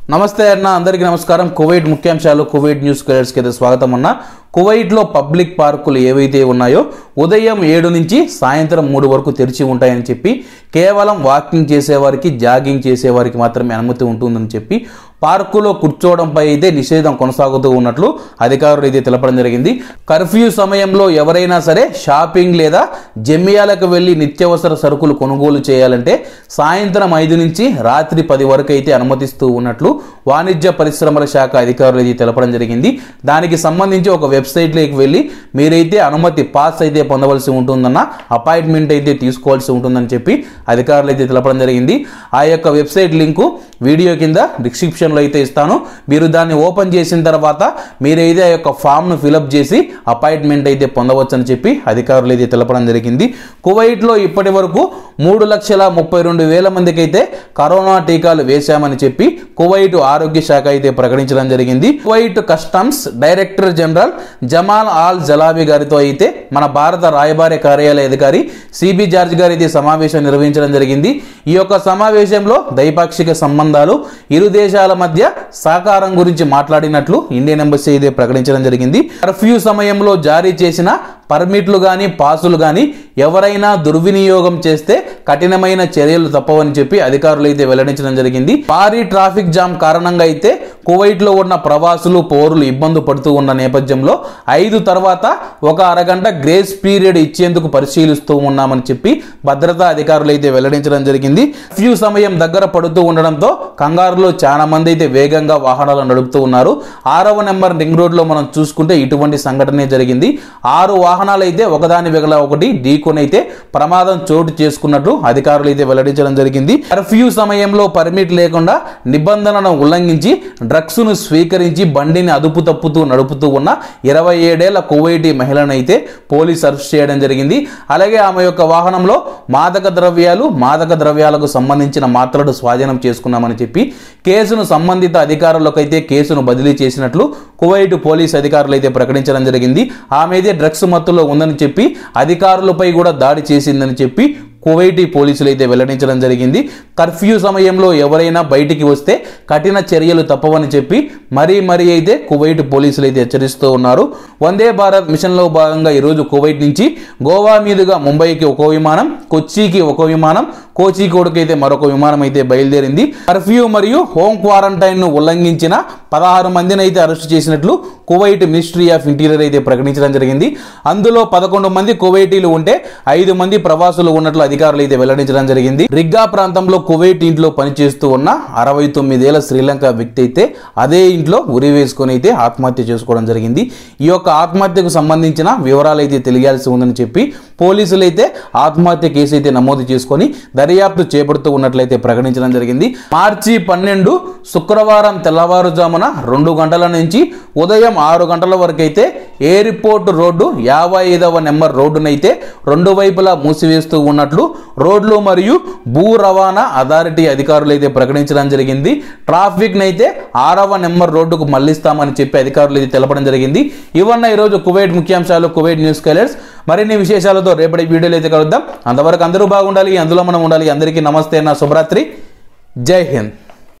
నమస్తే అన్న అందరికీ నమస్కారం కువైట్ ముఖ్యాంశాలు కువైట్ న్యూస్ కలర్స్కి అయితే స్వాగతం అన్న కువైట్లో పబ్లిక్ పార్కులు ఏవైతే ఉన్నాయో ఉదయం ఏడు నుంచి సాయంత్రం మూడు వరకు తెరిచి ఉంటాయని చెప్పి కేవలం వాకింగ్ చేసేవారికి జాగింగ్ చేసేవారికి మాత్రమే అనుమతి ఉంటుందని చెప్పి పార్కులో కూర్చోవడంపై అయితే నిషేధం కొనసాగుతూ ఉన్నట్లు అధికారులు అయితే తెలపడం జరిగింది కర్ఫ్యూ సమయంలో ఎవరైనా సరే షాపింగ్ లేదా జమ్మియాలకు వెళ్ళి నిత్యావసర సరుకులు కొనుగోలు చేయాలంటే సాయంత్రం ఐదు నుంచి రాత్రి పది వరకు అయితే అనుమతిస్తూ ఉన్నట్లు వాణిజ్య పరిశ్రమల శాఖ అధికారులు అయితే తెలపడం జరిగింది దానికి సంబంధించి ఒక వెబ్సైట్లోకి వెళ్ళి మీరైతే అనుమతి పాస్ అయితే పొందవలసి ఉంటుందన్న అపాయింట్మెంట్ అయితే తీసుకోవాల్సి ఉంటుందని చెప్పి అధికారులు అయితే తెలపడం జరిగింది ఆ యొక్క వెబ్సైట్ లింకు వీడియో కింద డిస్క్రిప్షన్లో అయితే ఇస్తాను మీరు దాన్ని ఓపెన్ చేసిన తర్వాత మీరైతే ఆ యొక్క ఫామ్ను ఫిలప్ చేసి అపాయింట్మెంట్ అయితే పొందవచ్చని చెప్పి అధికారులు అయితే తెలపడం జరిగింది కువైట్లో ఇప్పటి వరకు మూడు లక్షల ముప్పై రెండు వేల మందికి అయితే కరోనా టీకాలు వేశామని చెప్పి కువైట్ ఆరోగ్య శాఖ అయితే ప్రకటించడం జరిగింది Kuwait customs director general Jamal Al Jalabi గారితో అయితే మన భారత రాయబార కార్యాలయ అధికారి సిబి జార్జ్ గారు అయితే సమావేశం నిర్వహించడం జరిగింది ఈ యొక్క సమావేశంలో ద్వైపాక్షిక సంబంధాలు ఇరు దేశాల మధ్య సహకారం గురించి మాట్లాడినట్లు ఇండియన్ ఎంబసీ అయితే ప్రకటించడం జరిగింది కర్ఫ్యూ సమయంలో జారీ చేసిన పర్మిట్లు కానీ పాసులు కానీ ఎవరైనా దుర్వినియోగం చేస్తే కఠినమైన చర్యలు తప్పవని చెప్పి అధికారులు అయితే వెల్లడించడం జరిగింది భారీ ట్రాఫిక్ జామ్ కారణంగా అయితే కువైట్లో ఉన్న ప్రవాసులు పౌరులు ఇబ్బంది పడుతూ ఉన్న నేపథ్యంలో ఐదు తర్వాత ఒక అరగంట గ్రేస్ పీరియడ్ ఇచ్చేందుకు పరిశీలిస్తూ ఉన్నామని చెప్పి భద్రతా అధికారులు అయితే వెల్లడించడం జరిగింది ఫ్యూ సమయం దగ్గర పడుతూ ఉండడంతో కంగారులో చాలా మంది అయితే వేగంగా వాహనాలు నడుపుతూ ఉన్నారు ఆరవ నెంబర్ రింగ్ రోడ్లో మనం చూసుకుంటే ఇటువంటి సంఘటనే జరిగింది ఆరు వాహనాలు అయితే ఒకదాని వెగల ఒకటి ఢీకొని అయితే ప్రమాదం చోటు చేసుకున్నట్లు అధికారులు అయితే వెల్లడించడం జరిగింది కర్ఫ్యూ సమయంలో పర్మిట్ లేకుండా నిబంధనలను ఉల్లంఘించి డ్రగ్స్ ను స్వీకరించి బండిని అదుపు తప్పుతూ నడుపుతూ ఉన్న ఇరవై ఏడేళ్ల కువైటి మహిళను అయితే పోలీస్ అరెస్ట్ చేయడం జరిగింది అలాగే ఆమె యొక్క వాహనంలో మాదక ద్రవ్యాలు మాదక ద్రవ్యాలకు సంబంధించిన మాత్రలు స్వాధీనం చేసుకున్నామని చెప్పి కేసును సంబంధిత అధికారులకు అయితే కేసును బదిలీ చేసినట్లు కువైట్ పోలీస్ అధికారులు అయితే ప్రకటించడం జరిగింది ఆమె అయితే డ్రగ్స్ మత్తులో ఉందని చెప్పి అధికారులపై కూడా దాడి చేసిందని చెప్పి కువైటీ పోలీసులు అయితే వెల్లడించడం జరిగింది కర్ఫ్యూ సమయంలో ఎవరైనా బయటికి వస్తే కఠిన చర్యలు తప్పవని చెప్పి మరీ మరీ అయితే కువైట్ పోలీసులు అయితే హెచ్చరిస్తూ ఉన్నారు వందే భారత్ మిషన్లో భాగంగా ఈరోజు కువైట్ నుంచి గోవా మీదుగా ముంబైకి ఒక విమానం కొచ్చికి ఒక విమానం కోచికోడుకి అయితే మరొక విమానం అయితే బయలుదేరింది కర్ఫ్యూ మరియు హోమ్ క్వారంటైన్ ను ఉల్లంఘించిన పదహారు మందిని అయితే అరెస్ట్ చేసినట్లు కువైట్ మినిస్ట్రీ ఆఫ్ ఇంటీరియర్ అయితే ప్రకటించడం జరిగింది అందులో పదకొండు మంది కువైటీలు ఉంటే ఐదు మంది ప్రవాసులు ఉన్నట్లు అధికారులు అయితే వెల్లడించడం జరిగింది రిగ్గా ప్రాంతంలో కువైట్ ఇంట్లో పనిచేస్తూ ఉన్న అరవై తొమ్మిదేళ్ల శ్రీలంక వ్యక్తి అయితే అదే ఇంట్లో ఉరి వేసుకొని అయితే ఆత్మహత్య చేసుకోవడం జరిగింది ఈ యొక్క ఆత్మహత్యకు సంబంధించిన వివరాలు అయితే తెలియాల్సి ఉందని చెప్పి పోలీసులు అయితే ఆత్మహత్య కేసు అయితే నమోదు చేసుకొని దర్యాప్తు చేపడుతూ ఉన్నట్లయితే ప్రకటించడం జరిగింది మార్చి పన్నెండు శుక్రవారం తెల్లవారుజామున రెండు గంటల నుంచి ఉదయం ఆరు గంటల వరకు అయితే ఎయిర్పోర్ట్ రోడ్డు యాభై ఐదవ నెంబర్ రోడ్డునైతే రెండు వైపులా మూసివేస్తూ ఉన్నట్లు రోడ్లు మరియు భూ రవాణా అథారిటీ అధికారులు అయితే ప్రకటించడం జరిగింది ట్రాఫిక్ నైతే ఆరవ నెంబర్ రోడ్డుకు మళ్లిస్తామని చెప్పి అధికారులు అయితే తెలపడం జరిగింది ఇవన్న ఈరోజు కువైట్ ముఖ్యాంశాలు కువైట్ న్యూస్ కలర్స్ మరిన్ని విశేషాలతో రేపటి వీడియోలో అయితే కలుద్దాం అంతవరకు అందరూ బాగుండాలి అందులో మనం ఉండాలి అందరికీ నమస్తే నా శుభరాత్రి జై హింద్